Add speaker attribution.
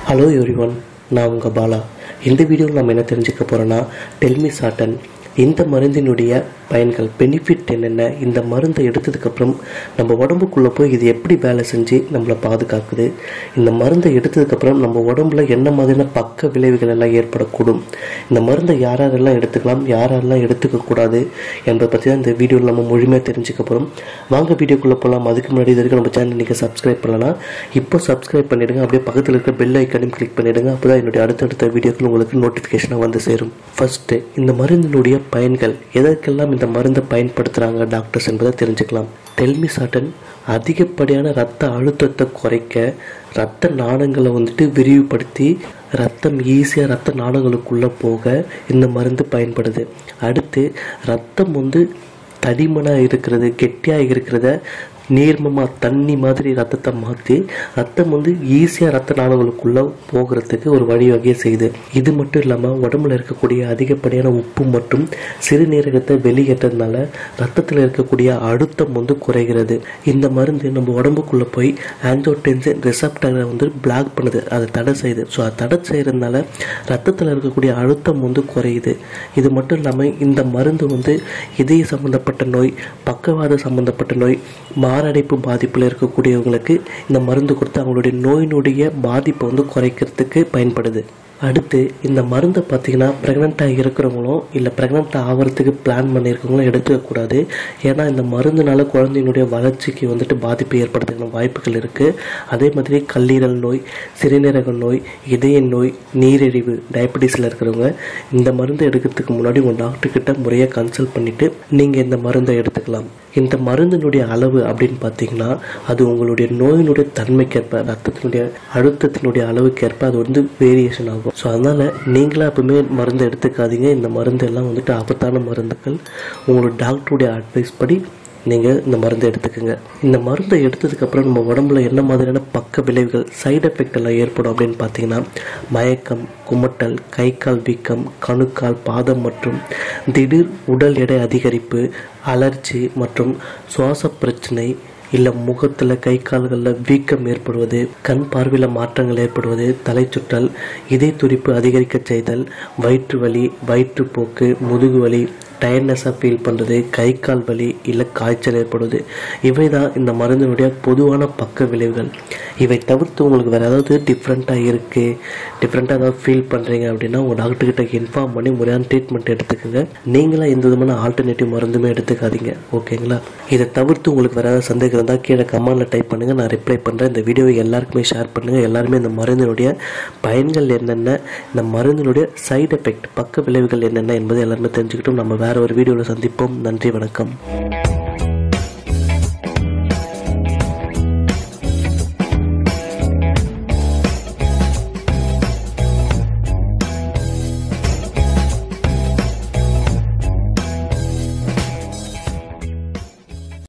Speaker 1: hello everyone நான் உங்கள் பாலா இந்த வீடியோவில் நம்ம என்ன தெரிஞ்சுக்க போகிறோன்னா டெல்மி சாட்டன் இந்த மருந்தினுடைய பயன்கள் பெனிஃபிட் என்னென்ன இந்த மருந்தை எடுத்ததுக்கப்புறம் நம்ம உடம்புக்குள்ளே போய் இது எப்படி வேலை செஞ்சு நம்மளை பாதுகாக்குது இந்த மருந்தை எடுத்ததுக்கப்புறம் நம்ம உடம்புல என்ன மாதிரியான பக்க விளைவுகள் எல்லாம் ஏற்படக்கூடும் இந்த மருந்தை யார் யாரெல்லாம் எடுத்துக்கலாம் யார் யாரெல்லாம் எடுத்துக்கக்கூடாது என்பதை பற்றி தான் இந்த வீடியோவில் நம்ம முழுமையாக தெரிஞ்சுக்க போகிறோம் வாங்க வீடியோக்குள்ளே போகலாம் அதுக்கு முன்னாடி இது வரைக்கும் நம்ம சேனல் நீங்கள் சப்ஸ்கிரைப் பண்ணலாம் இப்போ சப்ஸ்கிரைப் பண்ணிடுங்க அப்படியே பக்கத்தில் இருக்க பெல் ஐக்கனையும் கிளிக் பண்ணிடுங்க அப்போ தான் என்னுடைய அடுத்தடுத்த வீடியோக்கள் உங்களுக்கு நோட்டிஃபிகேஷனாக வந்து சேரும் ஃபர்ஸ்ட்டு இந்த மருந்தினுடைய பயன்கள் எதற்கெல்லாம் இந்த மருந்தை பயன்படுத்துகிறாங்க டாக்டர்ஸ் என்பதை தெரிஞ்சுக்கலாம் டெல்மி சாட்டன் அதிகப்படியான ரத்த அழுத்தத்தை குறைக்க ரத்த நாளங்களை வந்துட்டு விரிவுபடுத்தி ரத்தம் ஈஸியாக ரத்த நாளங்களுக்குள்ளே போக இந்த மருந்து பயன்படுது அடுத்து ரத்தம் வந்து தடிமனாக இருக்கிறது கெட்டியாக இருக்கிறத நீர்மமாக தண்ணி மாதிரி ரத்தத்தை மாற்றி ரத்தம் வந்து ஈஸியாக ரத்த நாளங்களுக்குள்ளே போகிறதுக்கு ஒரு வழிவகையை செய்யுது இது மட்டும் இல்லாமல் உடம்புல இருக்கக்கூடிய அதிகப்படியான உப்பு மற்றும் சிறுநீரகத்தை வெளியேற்றதுனால ரத்தத்தில் இருக்கக்கூடிய அழுத்தம் வந்து குறைகிறது இந்த மருந்து நம்ம உடம்புக்குள்ளே போய் ஆன்ஜோடென்சின் ரிசப்டரை வந்து பிளாக் பண்ணுது அதை தடை செய்யுது ஸோ அதை தடை செய்கிறதுனால ரத்தத்தில் இருக்கக்கூடிய அழுத்தம் வந்து குறையுது இது மட்டும் இல்லாமல் இந்த மருந்து வந்து இதய சம்பந்தப்பட்ட நோய் பக்கவாத சம்பந்தப்பட்ட நோய் மாரடைப்பு பாதிப்பில் இருக்கக்கூடியவங்களுக்கு இந்த மருந்து கொடுத்து அவங்களுடைய நோயினுடைய பாதிப்பை வந்து குறைக்கிறதுக்கு பயன்படுது அடுத்து இந்த மருந்தை பார்த்தீங்கன்னா ப்ரெக்னெண்ட்டாக இருக்கிறவங்களும் இல்லை ப்ரெக்னெண்ட்டாக ஆகிறதுக்கு பிளான் பண்ணியிருக்கவங்களும் எடுத்துக்கக்கூடாது ஏன்னா இந்த மருந்துனால குழந்தையினுடைய வளர்ச்சிக்கு வந்துட்டு பாதிப்பு ஏற்படுறதுக்கான வாய்ப்புகள் இருக்குது அதே மாதிரி கல்லீரல் நோய் சிறுநீரக நோய் இதய நோய் நீரிழிவு டயபெட்டிஸில் இருக்கிறவங்க இந்த மருந்து எடுக்கிறதுக்கு முன்னாடி உங்கள் டாக்டர்கிட்ட முறையாக கன்சல்ட் பண்ணிவிட்டு நீங்கள் இந்த மருந்தை எடுத்துக்கலாம் இந்த மருந்தினுடைய அளவு அப்படின்னு பார்த்தீங்கன்னா அது உங்களுடைய நோயினுடைய தன்மைக்கேற்ப ரத்தத்தினுடைய அழுத்தத்தினுடைய அளவுக்கேற்ப அது வந்து வேரியேஷன் ஆகும் ஸோ அதனால் நீங்களாக எப்பவுமே மருந்து எடுத்துக்காதீங்க இந்த மருந்து எல்லாம் வந்துட்டு ஆபத்தான மருந்துகள் உங்களோட டாக்டருடைய அட்வைஸ் படி நீங்கள் இந்த மருந்தை எடுத்துக்கோங்க இந்த மருந்தை எடுத்ததுக்கப்புறம் நம்ம உடம்புல என்ன மாதிரியான பக்க விளைவுகள் சைடு எஃபெக்ட் எல்லாம் ஏற்படும் அப்படின்னு பார்த்தீங்கன்னா மயக்கம் குமட்டல் கை கால் வீக்கம் கணுக்கால் பாதம் மற்றும் திடீர் உடல் எடை அதிகரிப்பு அலர்ஜி மற்றும் சுவாச பிரச்சனை இல்லை முகத்தில் கை கால்களில் வீக்கம் ஏற்படுவது கண் பார்வையில் மாற்றங்கள் ஏற்படுவது தலை சுற்றல் இதய துடிப்பு அதிகரிக்க செய்தல் வயிற்று வலி வயிற்றுப்போக்கு முதுகு வலி டயர்னஸாக ஃபீல் பண்ணுறது கை கால் வலி இல்லை காய்ச்சல் ஏற்படுவது இவை தான் இந்த மருந்தினுடைய பொதுவான பக்க விளைவுகள் இவை தவிர்த்து உங்களுக்கு வேறு ஏதாவது டிஃப்ரெண்ட்டாக இருக்குது டிஃப்ரெண்ட்டாக ஏதாவது ஃபீல் பண்ணுறீங்க அப்படின்னா உங்கள் டாக்டர்கிட்ட இன்ஃபார்ம் பண்ணி முறையான ட்ரீட்மெண்ட் எடுத்துக்கோங்க நீங்களாம் எந்த விதமான ஆல்டர்னேட்டிவ் மருந்துமே எடுத்துக்காதீங்க ஓகேங்களா இதை தவிர்த்து உங்களுக்கு வேறு ஏதாவது சந்தேகம் இருந்தால் கீழே கமெண்டில் டைப் பண்ணுங்கள் நான் ரிப்ளை பண்ணுறேன் இந்த வீடியோவை எல்லாருக்குமே ஷேர் பண்ணுங்கள் எல்லாருமே இந்த மருந்தினுடைய பயன்கள் என்னென்ன இந்த மருந்தினுடைய சைடு எஃபெக்ட் பக்க விளைவுகள் என்னென்ன என்பதை எல்லாருமே தெரிஞ்சுக்கிட்டும் நம்ம வேறு ஒரு வீடியோவில் சந்திப்போம் நன்றி வணக்கம்